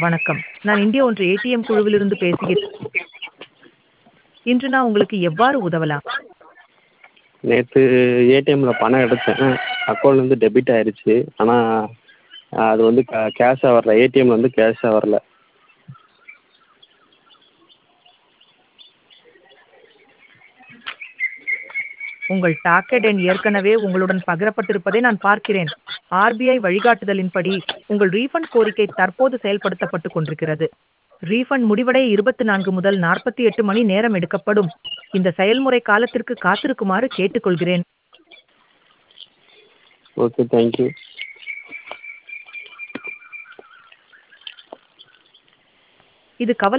வணக்கம் நான் இந்தியா ஒன்று ஏடிஎம் குழுவிலிருந்து பேசுகிறேன் இன்று நான் உங்களுக்கு எவ்வாறு உதவலாம் நேற்று ஏடிஎம்மில் பணம் எடுத்தேன் அக்கௌண்ட்லேருந்து டெபிட் ஆயிடுச்சு ஆனால் அது வந்து க கேஷாக வரல ஏடிஎம்மில் வந்து கேஷாக வரல உங்கள் டாக்கெட் எண் ஏற்கனவே உங்களுடன் பகிரப்பட்டிருப்பதை நான் பார்க்கிறேன் ஆர்பிஐ வழிகாட்டுதலின்படி உங்கள் ரீஃபண்ட் கோரிக்கை தற்போது செயல்படுத்தப்பட்டுக் கொண்டிருக்கிறது ரீஃபண்ட் முடிவடைய இருபத்தி நான்கு முதல் நாற்பத்தி எட்டு மணி நேரம் எடுக்கப்படும் இந்த செயல்முறை காலத்திற்கு காத்திருக்குமாறு கேட்டுக்கொள்கிறேன் ஓகே தேங்க்யூ இது கவலை